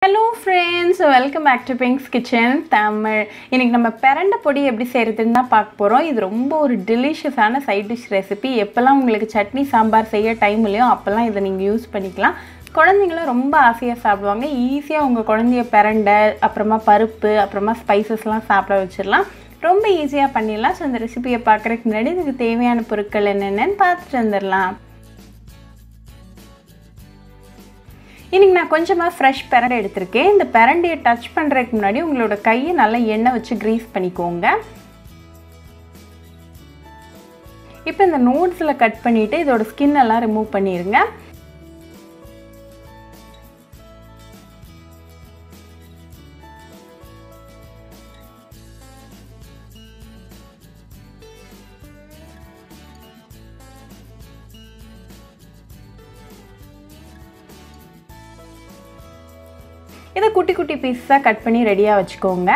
hello friends welcome back to Pinks kitchen Tamil இன்னைக்கு நம்ம பிரண்டை பொடி எப்படி செய்கிறதுன்னு தான் பார்க்க போகிறோம் இது ரொம்ப ஒரு டெலிஷியஸான சைட் டிஷ் ரெசிபி எப்போல்லாம் உங்களுக்கு சட்னி சாம்பார் செய்ய டைம் இல்லையோ அப்போல்லாம் இதை நீங்கள் யூஸ் பண்ணிக்கலாம் குழந்தைங்களும் ரொம்ப ஆசையாக சாப்பிடுவாங்க ஈஸியாக உங்கள் குழந்தைய பிரண்டை அப்புறமா பருப்பு அப்புறமா ஸ்பைசஸ்லாம் சாப்பிட வச்சிடலாம் ரொம்ப ஈஸியாக பண்ணிடலாம் ஸோ இந்த ரெசிபியை பார்க்குறதுக்கு முன்னாடி இதுக்கு தேவையான பொருட்கள் என்னென்னு பார்த்துட்டு வந்துடலாம் இன்றைக்கி நான் கொஞ்சமாக ஃப்ரெஷ் பிரண்டை எடுத்திருக்கேன் இந்த பிரண்டையை டச் பண்ணுறதுக்கு முன்னாடி உங்களோட கையை நல்லா எண்ணெய் வச்சு க்ரீஸ் பண்ணிக்கோங்க இப்போ இந்த நோட்ஸில் கட் பண்ணிவிட்டு இதோட ஸ்கின் எல்லாம் ரிமூவ் பண்ணிடுங்க இதை குட்டி குட்டி பீஸாக கட் பண்ணி ரெடியாக வச்சுக்கோங்க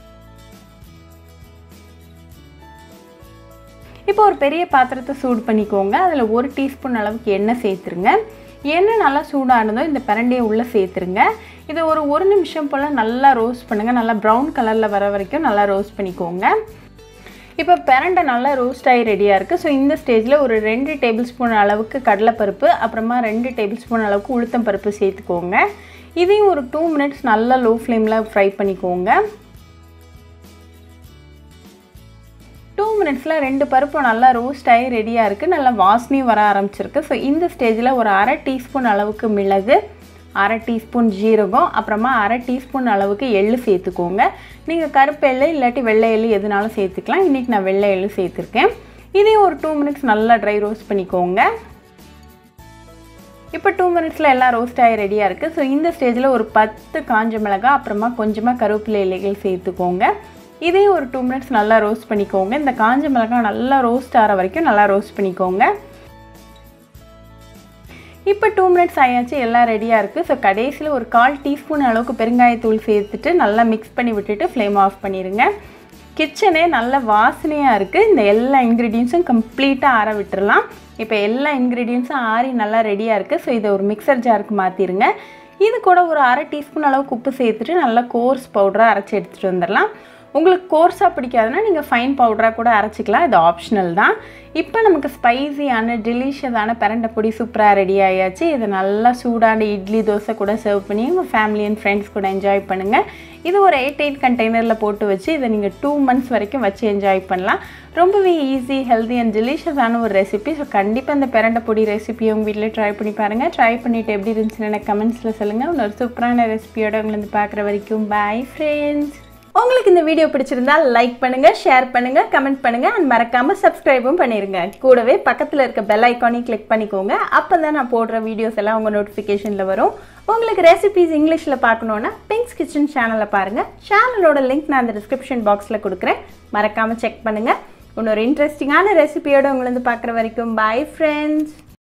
இப்போ ஒரு பெரிய பாத்திரத்தை சூடு பண்ணிக்கோங்க அதில் ஒரு டீஸ்பூன் அளவுக்கு எண்ணெய் சேர்த்துருங்க எண்ணெய் நல்லா சூடானதோ இந்த பிரண்டையை உள்ளே சேர்த்துருங்க இதை ஒரு ஒரு நிமிஷம் போல் நல்லா ரோஸ்ட் பண்ணுங்கள் நல்லா ப்ரௌன் கலரில் வர வரைக்கும் நல்லா ரோஸ்ட் பண்ணிக்கோங்க இப்போ பிரண்டை நல்லா ரோஸ்ட் ஆகி ரெடியாக இருக்குது ஸோ இந்த ஸ்டேஜில் ஒரு ரெண்டு டேபிள் ஸ்பூன் அளவுக்கு கடலைப்பருப்பு அப்புறமா ரெண்டு டேபிள் ஸ்பூன் அளவுக்கு உளுத்தம் பருப்பு சேர்த்துக்கோங்க இதையும் ஒரு டூ மினிட்ஸ் நல்லா லோ ஃப்ளேமில் ஃப்ரை பண்ணிக்கோங்க டூ மினிட்ஸில் ரெண்டு பருப்பும் நல்லா ரோஸ்ட் ஆகி ரெடியாக இருக்குது நல்லா வாசனையும் வர ஆரம்பிச்சிருக்கு ஸோ இந்த ஸ்டேஜில் ஒரு அரை டீஸ்பூன் அளவுக்கு மிளகு அரை டீஸ்பூன் ஜீரகம் அப்புறமா அரை டீஸ்பூன் அளவுக்கு எள்ளு சேர்த்துக்கோங்க நீங்கள் கருப்பு எள்ளு இல்லாட்டி வெள்ளை எள்ளு எதுனாலும் சேர்த்துக்கலாம் இன்றைக்கி நான் வெள்ளை எள்ளு சேர்த்துருக்கேன் இதையும் ஒரு டூ மினிட்ஸ் நல்லா ட்ரை ரோஸ்ட் பண்ணிக்கோங்க இப்போ டூ மினிட்ஸில் எல்லாம் ரோஸ்ட் ஆகி ரெடியாக இருக்குது ஸோ இந்த ஸ்டேஜில் ஒரு பத்து காஞ்ச மிளகாய் அப்புறமா கொஞ்சமாக கருவேப்பிலை இலைகள் சேர்த்துக்கோங்க இதையும் ஒரு டூ மினிட்ஸ் நல்லா ரோஸ்ட் பண்ணிக்கோங்க இந்த காஞ்ச மிளகாய் நல்லா ரோஸ்ட் ஆகிற வரைக்கும் நல்லா ரோஸ்ட் பண்ணிக்கோங்க இப்போ டூ மினிட்ஸ் ஆயாச்சு எல்லாம் ரெடியாக இருக்குது ஸோ கடைசியில் ஒரு கால் டீஸ்பூன் அளவுக்கு பெருங்காயத்தூள் சேர்த்துட்டு நல்லா மிக்ஸ் பண்ணி விட்டுட்டு ஃப்ளேம் ஆஃப் பண்ணிடுங்க கிச்சனே நல்ல வாசனையாக இருக்குது இந்த எல்லா இன்க்ரீடியன்ஸும் கம்ப்ளீட்டாக ஆற விட்டுறலாம் இப்போ எல்லா இன்க்ரீடியன்ஸும் ஆறி நல்லா ரெடியாக இருக்குது ஸோ இதை ஒரு மிக்சர் ஜாருக்கு மாற்றிடுங்க இது கூட ஒரு அரை டீஸ்பூன் அளவுக்கு உப்பு சேர்த்துட்டு நல்லா கோர்ஸ் பவுடராக அரைச்சி எடுத்துகிட்டு வந்துடலாம் உங்களுக்கு கோர்ஸாக பிடிக்காதுன்னா நீங்கள் ஃபைன் பவுடராக கூட அரைச்சிக்கலாம் இது ஆப்ஷனல் தான் இப்போ நமக்கு ஸ்பைசியான டெலிஷியஸான பிரண்டை பொடி சூப்பராக ரெடி ஆயாச்சு இதை நல்லா சூடான இட்லி தோசை கூட சர்வ் பண்ணி உங்கள் ஃபேமிலி அண்ட் ஃப்ரெண்ட்ஸ் கூட என்ஜாய் பண்ணுங்கள் இது ஒரு எயிட் எயிட் கண்டெய்னரில் போட்டு வச்சு இதை நீங்கள் டூ மந்த்ஸ் வரைக்கும் வச்சு என்ஜாய் பண்ணலாம் ரொம்பவே ஈஸி ஹெல்தி அண்ட் டெலிஷியஸான ஒரு ரெசிபி ஸோ கண்டிப்பாக இந்த பிரண்டை பொடி ரெசிபி உங்கள் வீட்டில் ட்ரை பண்ணி பாருங்கள் ட்ரை பண்ணிவிட்டு எப்படி இருந்துச்சுன்னு எனக்கு கமெண்ட்ஸில் சொல்லுங்கள் இன்னொரு சூப்பரான ரெசிபியோட உங்களை வந்து பார்க்குற வரைக்கும் பாய் ஃப்ரெண்ட்ஸ் உங்களுக்கு இந்த வீடியோ பிடிச்சிருந்தா லைக் பண்ணுங்க ஷேர் பண்ணுங்க கமெண்ட் பண்ணுங்க அண்ட் மறக்காம சப்ஸ்கிரைபும் பண்ணிருங்க கூடவே பக்கத்தில் இருக்க பெல் ஐக்கானையும் கிளிக் பண்ணிக்கோங்க அப்போ தான் நான் போடுற வீடியோஸ் எல்லாம் உங்கள் நோட்டிஃபிகேஷனில் வரும் உங்களுக்கு ரெசிபிஸ் இங்கிலீஷில் பார்க்கணுன்னா பிங்க்ஸ் கிச்சன் சேனலை பாருங்க சேனலோட லிங்க் நான் அந்த டிஸ்கிரிப்ஷன் பாக்ஸில் கொடுக்குறேன் மறக்காம செக் பண்ணுங்க இன்னொரு இன்ட்ரெஸ்டிங்கான ரெசிபியோட உங்களை வந்து பார்க்குற வரைக்கும் பாய் ஃப்ரெண்ட்ஸ்